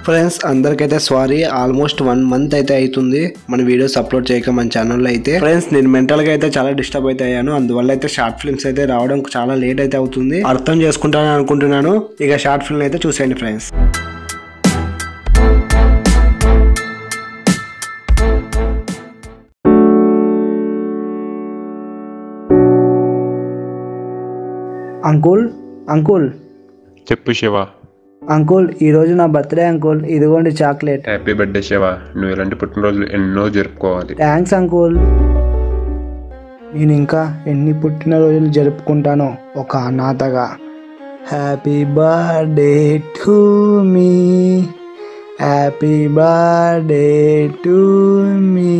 Friends అందరికైతే sorry almost one month అయితే అవుతుంది మన వీడియోస్ అప్లోడ్ చేయక మన ఛానల్లో అయితే ఫ్రెండ్స్ నేను మెంటల్ గా అయితే చాలా డిస్టర్బ్ అయితే అయ్యాను అందువల్ల అయితే షార్ట్ ఫిల్మ్స్ అయితే రావడం చాలా లేట్ అయితే అవుతుంది అర్థం చేసుకుంటానని అనుకుంటున్నాను ఇక షార్ట్ ఫిల్మ్ అయితే చూసేయండి ఫ్రెండ్స్ అంకుల్ అంకుల్ చెప్పు శివ అంకుల్ ఈరోజు నా బర్త్డే అంకుల్ ఇదిగోండి చాక్లెట్ హ్యాపీ బర్త్డే శివ నువ్వు ఇలాంటి పుట్టినరోజులు ఎన్నో జరుపుకోవాలి థ్యాంక్స్ అంకుల్ నేను ఇంకా ఎన్ని పుట్టినరోజులు జరుపుకుంటానో ఒక అనాథగా happy birthday to me happy birthday to me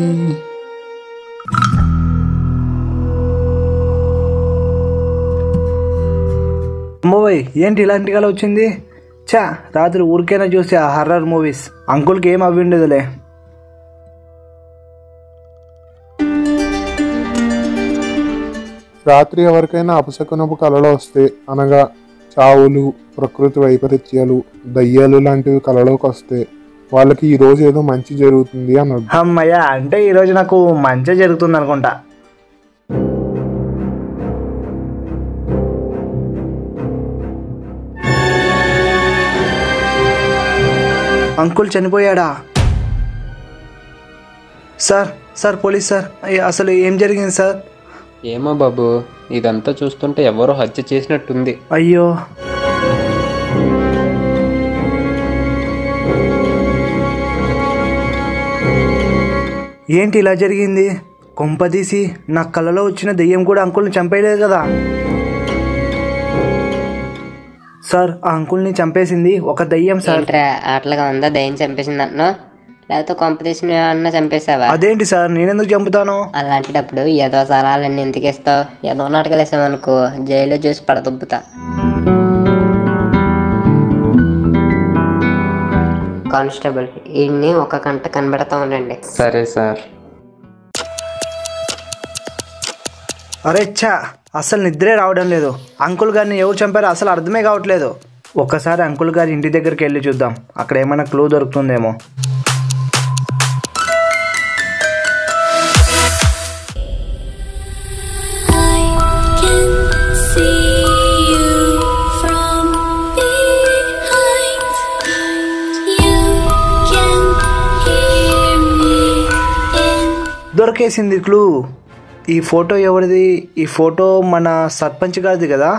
అమ్మోయ్ ఏంటి ఇలాంటి కల వచ్చింది చా రాత్రి ఊరికైనా చూసి ఆ హర్రర్ మూవీస్ అంకుల్కి ఏం అవి ఉండదులే రాత్రి ఎవరికైనా అపశకునపు కళలు వస్తే అనగా చావులు ప్రకృతి వైపరీత్యాలు దయ్యాలు లాంటివి కళలోకి వస్తే వాళ్ళకి ఈ రోజు ఏదో మంచి జరుగుతుంది అన్నది అమ్మయ్య అంటే ఈరోజు నాకు మంచి జరుగుతుంది అనుకుంటా అంకుల్ చనిపోయాడా సార్ సార్ పోలీస్ సార్ అయ్య, అసలు ఏం జరిగింది సార్ ఏమో బాబు ఇదంతా చూస్తుంటే ఎవరో హత్య చేసినట్టుంది అయ్యో ఏంటి ఇలా జరిగింది కొంపదీసి నా కళ్ళలో వచ్చిన దెయ్యం కూడా అంకుల్ని చంపేయలేదు కదా సార్ ఆ అంకుల్ని చంపేసింది ఒక దెయ్యం సార్ ఏంట్రా ఆటలుగా ఉందా దయ్యం చంపేసింది అంటున్నావు లేకపోతే కాంపిటీషన్ అన్న చంపేసావా అదేంటి సార్ నేనెందుకు చంపుతాను అలాంటిటప్పుడు ఏదో సరాలన్నీ ఎందుకు ఇస్తావు ఏదో నాటకాలు వేసామనుకో జైల్లో చూసి పడదొబ్బుతా కానిస్టేబుల్ వీడిని ఒక గంట కనబడతా ఉండండి సరే సార్ అరే ఛా అసలు నిద్రే రావడం లేదు అంకుల్ గారిని ఎవరు చంపారో అసలు అర్థమే కావట్లేదు ఒక్కసారి అంకుల్ గారి ఇంటి దగ్గరికి వెళ్ళి చూద్దాం అక్కడ ఏమైనా క్లూ దొరుకుతుందేమో can see you from behind. You can hear me in దొరికేసింది క్లూ ఈ ఫోటో ఎవరిది ఈ ఫోటో మన సర్పంచ్ గారిది కదా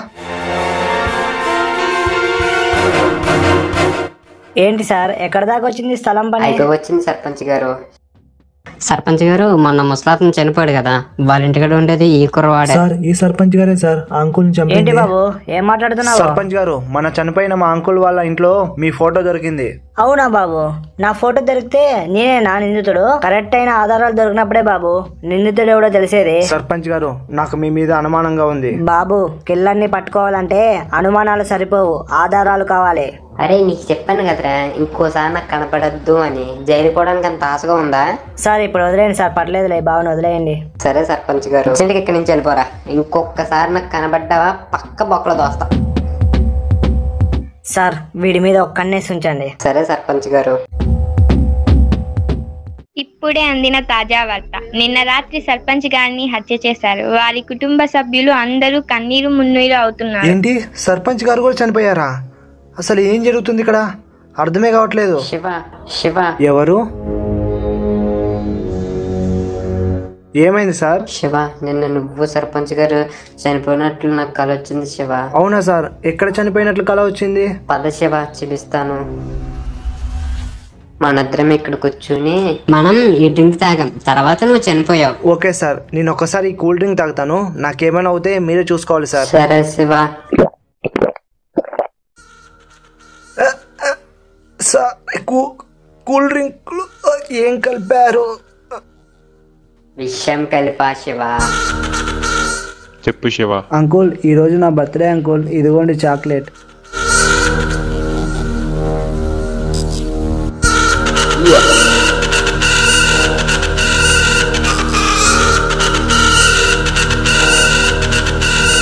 ఏంటి సార్ ఎక్కడ దాకా వచ్చింది స్థలం పని అయిపో వచ్చింది సర్పంచ్ గారు సర్పంచ్ గారు మొన్న ముసలాతను చనిపోయాడు కదా వాళ్ళ ఇంటికాడ ఉండేది ఈ కుర్రవాడే సార్ ఈ సర్పంచ్ గారే సార్ ఆ అంకుల్ని ఏంటి చంపింది బాబు ఏం మాట్లాడుతున్నావు సర్పంచ్ గారు మన చనిపోయిన మా అంకుల్ వాళ్ళ ఇంట్లో మీ ఫోటో దొరికింది అవునా బాబు నా ఫోటో దొరికితే నేనే నా నిందితుడు కరెక్ట్ అయిన ఆధారాలు దొరికినప్పుడే బాబు నిందితుడు ఎవడో తెలిసేది సర్పంచ్ గారు నాకు మీ మీద అనుమానంగా ఉంది బాబు కిల్లర్ని పట్టుకోవాలంటే అనుమానాలు సరిపోవు ఆధారాలు కావాలి అరే నీకు చెప్పాను కదరా ఇంకోసారి నాకు కనపడద్దు అని జైలు పోవడానికి అంత ఆశగా ఉందా సార్ ఇప్పుడు వదిలేయండి సార్ పర్లేదులే బాబుని వదిలేయండి సరే సర్పంచ్ గారు అర్జెంట్గా ఇక్కడి నుంచి వెళ్ళిపోరా ఇంకొకసారి నాకు కనబడ్డావా పక్క బొక్కలు దోస్తా సార్ వీడి మీద ఒక్కన్నేసి ఉంచండి సరే సర్పంచ్ గారు ఇప్పుడే అందిన తాజా వార్త నిన్న రాత్రి సర్పంచ్ గారిని హత్య చేశారు వారి కుటుంబ సభ్యులు అందరూ కన్నీరు మున్నీరు అవుతున్నారు ఏంటి సర్పంచ్ గారు కూడా చనిపోయారా అసలు ఏం జరుగుతుంది ఇక్కడ అర్థమే కావట్లేదు శివ శివ ఎవరు ఏమైంది సార్ శివ నిన్న నువ్వు సర్పంచ్ గారు చనిపోయినట్లు నాకు కల వచ్చింది శివ అవునా సార్ ఎక్కడ చనిపోయినట్లు కల వచ్చింది పద శివ చూపిస్తాను మనిద్దరం ఇక్కడ కూర్చుని మనం ఈ డ్రింక్ తాగాం తర్వాత నువ్వు చనిపోయావు ఓకే సార్ నేను ఒక్కసారి ఈ కూల్ డ్రింక్ తాగుతాను నాకేమైనా అవుతే మీరే చూసుకోవాలి సార్ సరే శివ సార్ కూ- కూల్ డ్రింక్లు ఏం కలిపారు విషయం కలిపా శివ చెప్పు శివ అంకుల్ ఈరోజు నా బర్త్డే అంకుల్ ఇదిగోండి చాక్లెట్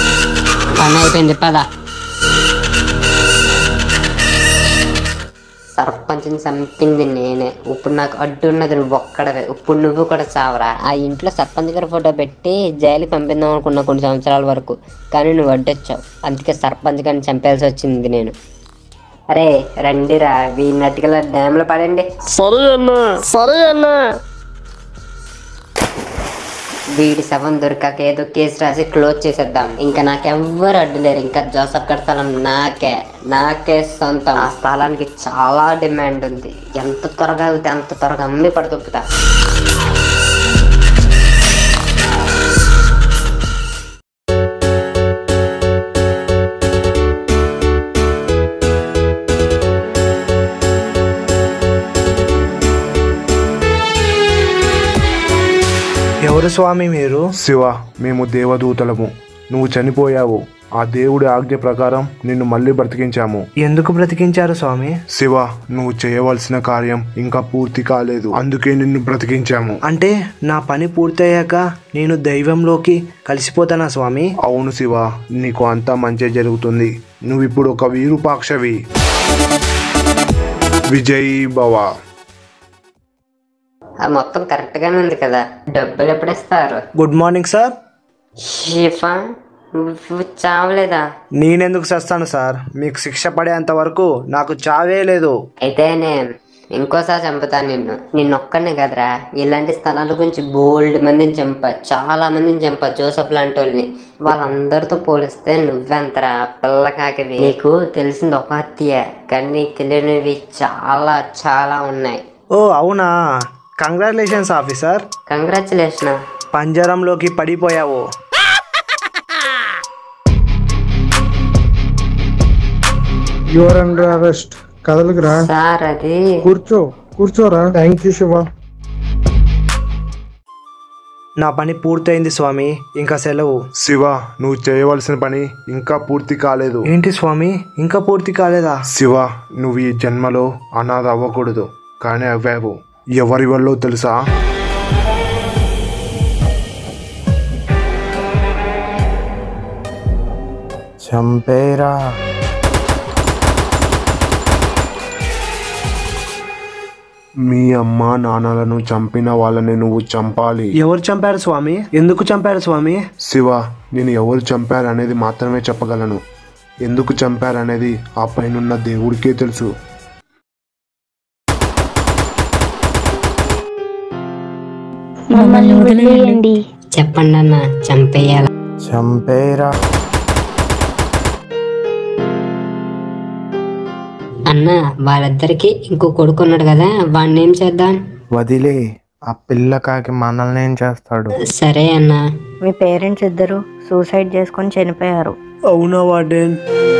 పని అయిపోయింది పద సర్పంచ్ని చంపింది నేనే ఇప్పుడు నాకు అడ్డు ఉన్నది నువ్వు ఒక్కడవే ఇప్పుడు నువ్వు కూడా చావరా ఆ ఇంట్లో సర్పంచ్ గారి ఫోటో పెట్టి జైలుకి పంపిద్దాం అనుకున్నా కొన్ని సంవత్సరాల వరకు కానీ నువ్వు అడ్డొచ్చావు అందుకే సర్పంచ్ గారిని చంపేయాల్సి వచ్చింది నేను అరే రండిరా వీడిని అతికల డ్యామ్లో పడండి సరే అన్నా సరే అన్నా వీడి శవం దొరకక ఏదో కేసు రాసి క్లోజ్ చేసేద్దాం ఇంకా నాకెవ్వరు అడ్డు లేరు ఇంకా జోసఫ్ గడ్ స్థలం నాకే నాకే సొంతం ఆ స్థలానికి చాలా డిమాండ్ ఉంది ఎంత త్వరగా అవుతే అంత త్వరగా అమ్మి పడుతుంటా ఎవరు స్వామి మీరు శివ మేము దేవదూతలము నువ్వు చనిపోయావు ఆ దేవుడి ఆజ్ఞ ప్రకారం నిన్ను మళ్ళీ బ్రతికించాము ఎందుకు బ్రతికించారు స్వామి శివ నువ్వు చేయవలసిన కార్యం ఇంకా పూర్తి కాలేదు అందుకే నిన్ను బ్రతికించాము అంటే నా పని పూర్తయ్యాక నేను దైవంలోకి కలిసిపోతానా స్వామి అవును శివ నీకు అంతా మంచి జరుగుతుంది నువ్వు ఇప్పుడు ఒక వీరుపాక్షవి విజయ్ భవ ఆ మొత్తం కరెక్ట్ గానే ఉంది కదా డబ్బులు ఎప్పుడు ఇస్తారు గుడ్ మార్నింగ్ సార్ షిఫా నువ్వు చావలేదా నేనెందుకు చేస్తాను సార్ మీకు శిక్ష పడేంత వరకు నాకు చావే లేదు అయితే నేను ఇంకోసారి చంపుతాను నిన్ను నిన్నొక్కనే కదరా ఇలాంటి స్థలాల గురించి బోల్డ్ మందిని చంపా చాలా మందిని చంపా జోసఫ్ లాంటి వాళ్ళని వాళ్ళందరితో పోలిస్తే నువ్వెంతరా పిల్ల కాకివి నీకు తెలిసింది ఒక హత్య కానీ నీకు తెలియనివి చాలా చాలా ఉన్నాయి ఓ అవునా కంగ్రాచులేషన్స్ ఆఫీసర్ కంగ్రాచులేషన్ పంజరంలోకి పడిపోయావు యువర్ అండర్ అరెస్ట్ కదలకురా సార్ అది కూర్చో కూర్చోరా థ్యాంక్ యూ శివ నా పని పూర్తయింది స్వామి ఇంకా సెలవు శివ నువ్వు చేయవలసిన పని ఇంకా పూర్తి కాలేదు ఏంటి స్వామి ఇంకా పూర్తి కాలేదా శివ నువ్వు ఈ జన్మలో అనాథ అవ్వకూడదు కానీ అవ్వావు ఎవరి వల్ల తెలుసా చంపేరా మీ అమ్మ నాన్నలను చంపిన వాళ్ళని నువ్వు చంపాలి ఎవరు చంపారు స్వామి ఎందుకు చంపారు స్వామి శివ నేను ఎవరు చంపారనేది మాత్రమే చెప్పగలను ఎందుకు చంపారనేది ఆ పైనున్న దేవుడికే తెలుసు మమ్మల్ని వదిలేయండి చెప్పండి అన్న చంపేయాల చంపేరా అన్న వాళ్ళిద్దరికి ఇంకో కొడుకు ఉన్నాడు కదా వాడిని ఏం చేద్దాం వదిలే ఆ పిల్ల కాకి మనల్ని ఏం చేస్తాడు సరే అన్న మీ పేరెంట్స్ ఇద్దరు సూసైడ్ చేసుకొని చనిపోయారు అవునా వార్డెన్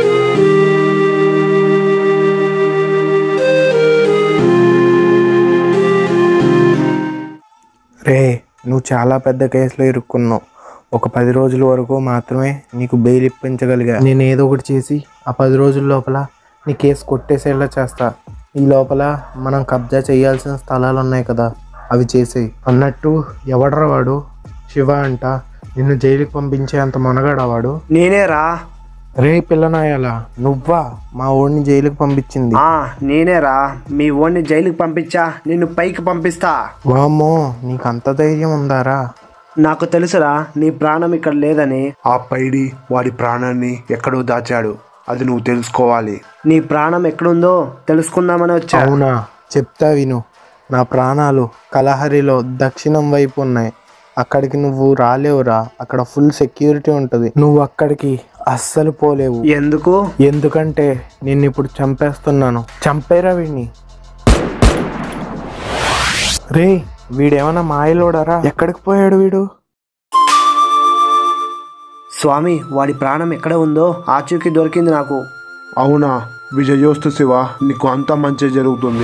రే నువ్వు చాలా పెద్ద కేసులో ఇరుక్కున్నావు ఒక పది రోజుల వరకు మాత్రమే నీకు బెయిల్ ఇప్పించగలిగా నేను ఏదో ఒకటి చేసి ఆ పది రోజుల లోపల నీ కేసు కొట్టేసేలా చేస్తా ఈ లోపల మనం కబ్జా చేయాల్సిన స్థలాలు ఉన్నాయి కదా అవి చేసేయి అన్నట్టు ఎవడరా వాడు శివ అంట నిన్ను జైలుకి పంపించే అంత మొనగాడా వాడు నేనే రా రే పిల్లనాయాలా నువ్వా మా ఊడిని జైలుకి పంపించింది ఆ నేనే రా మీ ఓన్ని జైలుకి పంపించా నిన్ను పైకి పంపిస్తా వామ్మో నీకు అంత ధైర్యం ఉందారా నాకు తెలుసురా నీ ప్రాణం ఇక్కడ లేదని ఆ పైడి వాడి ప్రాణాన్ని ఎక్కడో దాచాడు అది నువ్వు తెలుసుకోవాలి నీ ప్రాణం ఎక్కడుందో తెలుసుకుందామని వచ్చా అవునా చెప్తా విను నా ప్రాణాలు కలహరిలో దక్షిణం వైపు ఉన్నాయి అక్కడికి నువ్వు రాలేవురా అక్కడ ఫుల్ సెక్యూరిటీ ఉంటుంది నువ్వు అక్కడికి అస్సలు పోలేవు ఎందుకు ఎందుకంటే నిన్ను ఇప్పుడు చంపేస్తున్నాను చంపేరా వీడిని రే వీడేమన్నా మాయలోడరా ఎక్కడికి పోయాడు వీడు స్వామి వాడి ప్రాణం ఎక్కడ ఉందో ఆచూకీ దొరికింది నాకు అవునా విజయోస్తు శివ నీకు అంతా మంచి జరుగుతుంది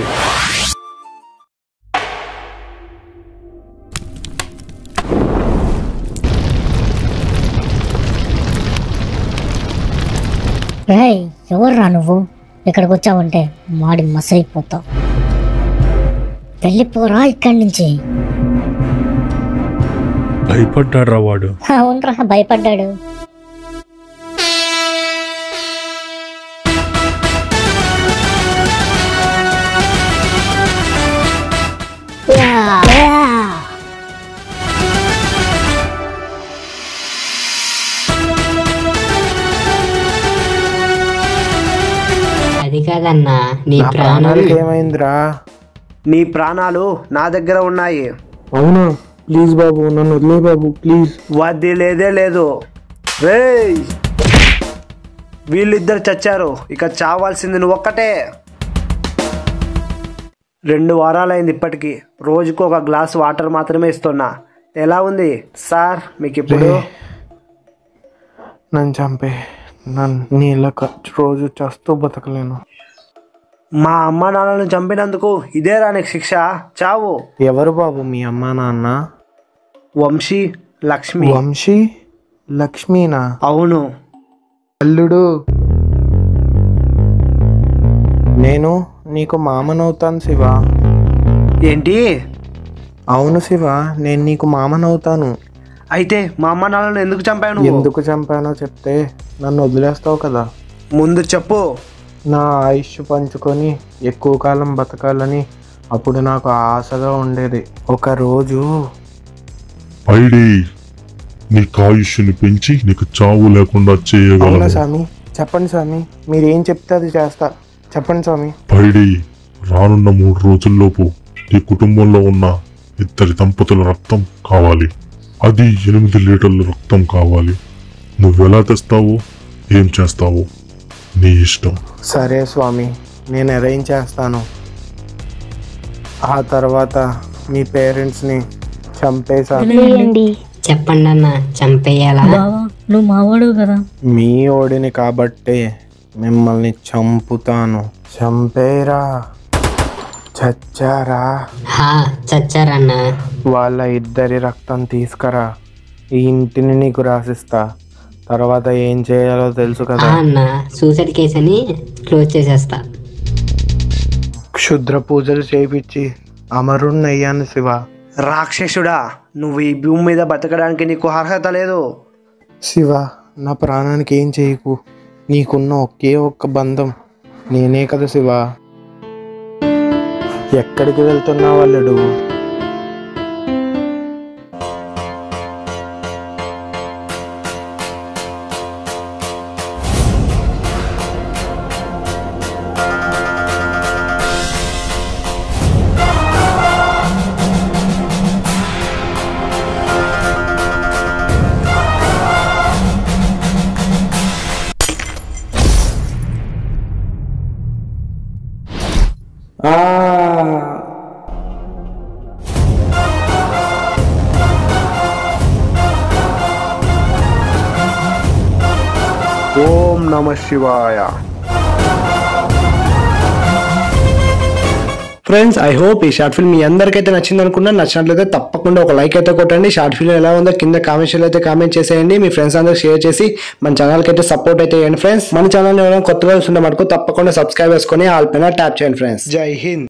రేయ్ ఎవర్రా నువ్వు ఇక్కడికి వచ్చావంటే మాడి మసైపోతావు వెళ్ళిపోరా ఇక్కడి నుంచి భయపడ్డాడ్రా వాడు అవునరా భయపడ్డాడు అది కాదన్నా నీ నా ప్రాణం ప్రాణాలకి ఏమైందిరా నీ ప్రాణాలు నా దగ్గర ఉన్నాయి అవునా ప్లీజ్ బాబు నన్ను వదిలే బాబు ప్లీజ్ వద్ది లేదే లేదు రేయ్ వీళ్ళిద్దరు చచ్చారు ఇక చావాల్సింది నువ్వు ఒక్కటే రెండు వారాలైంది ఇప్పటికి రోజుకు ఒక గ్లాస్ వాటర్ మాత్రమే ఇస్తున్నా ఎలా ఉంది సార్ మీకు ఇప్పుడు నన్ను చంపే నన్ను నీళ్ళ ఖర్చు రోజు చస్తూ బతకలేను మా అమ్మ నాన్నలను చంపినందుకు ఇదేరా నీకు శిక్ష చావు ఎవరు బాబు మీ అమ్మా నాన్న వంశీ లక్ష్మి వంశీ లక్ష్మీనా అవును అల్లుడు నేను నీకు మామనవుతాను శివ ఏంటి అవును శివ నేను నీకు మామనవుతాను అయితే మా అమ్మ నాన్నలను ఎందుకు చంపాను ఎందుకు చంపానో చెప్తే నన్ను వదిలేస్తావు కదా ముందు చెప్పు నా ఆయుష్ పంచుకొని ఎక్కువ కాలం బతకాలని అప్పుడు నాకు ఆశగా ఉండేది ఒక రోజు పైడి నీ ఆయుష్ని పెంచి నీకు చావు లేకుండా అవునా చేయగలను స్వామి చెప్పండి స్వామి మీరు ఏం చెప్తే అది చేస్తా చెప్పండి స్వామి పైడి రానున్న మూడు రోజుల్లోపు నీ కుటుంబంలో ఉన్న ఇద్దరి దంపతుల రక్తం కావాలి అది ఎనిమిది లీటర్ల రక్తం కావాలి నువ్వెలా తెస్తావో ఏం చేస్తావో నీ ఇష్టం సరే స్వామి నేను అరేంజ్ చేస్తాను ఆ తర్వాత మీ పేరెంట్స్ని చంపేశాను చెప్పండి అన్న చంపేయాలా బావా నువ్వు మావాడు కదా మీ ఓడిని కాబట్టే మిమ్మల్ని చంపుతాను చంపేరా చచ్చారా హా చచ్చారన్న వాళ్ళ ఇద్దరి రక్తం తీసుకురా ఈ ఇంటిని నీకు రాసిస్తా తర్వాత ఏం చేయాలో తెలుసు ఆ కదా అన్న సూసైడ్ కేసు అని క్లోజ్ చేసేస్తా క్షుద్ర పూజలు చేయించి అమరుణ్ణి అయ్యాను శివ రాక్షసుడా నువ్వు ఈ భూమి మీద బతకడానికి నీకు అర్హత లేదు శివ నా ప్రాణానికి ఏం చేయకు నీకున్న ఒకే ఒక్క బంధం నేనే కదా శివ ఎక్కడికి వెళ్తున్నా వాళ్ళడు ఓం నమ శివాయ ఫ్రెండ్స్ ఐ హోప్ ఈ షార్ట్ ఫిల్మ్ మీ అందరికైతే నచ్చింది అనుకున్నా నచ్చినట్లయితే తప్పకుండా ఒక లైక్ అయితే కొట్టండి షార్ట్ ఫిల్మ్ ఎలా ఉందో కింద కామెంట్స్ అయితే కామెంట్ చేసేయండి మీ ఫ్రెండ్స్ అందరికి షేర్ చేసి మన ఛానల్కి అయితే సపోర్ట్ అయితే చేయండి ఫ్రెండ్స్ మన ఛానల్ ఎవరైనా కొత్తగా చూస్తుంటే మటుకు తప్పకుండా సబ్స్క్రైబ్ చేసుకొని ఆల్ పైన ట్యాప్ చేయండి ఫ్రెండ్స్ జై హింద్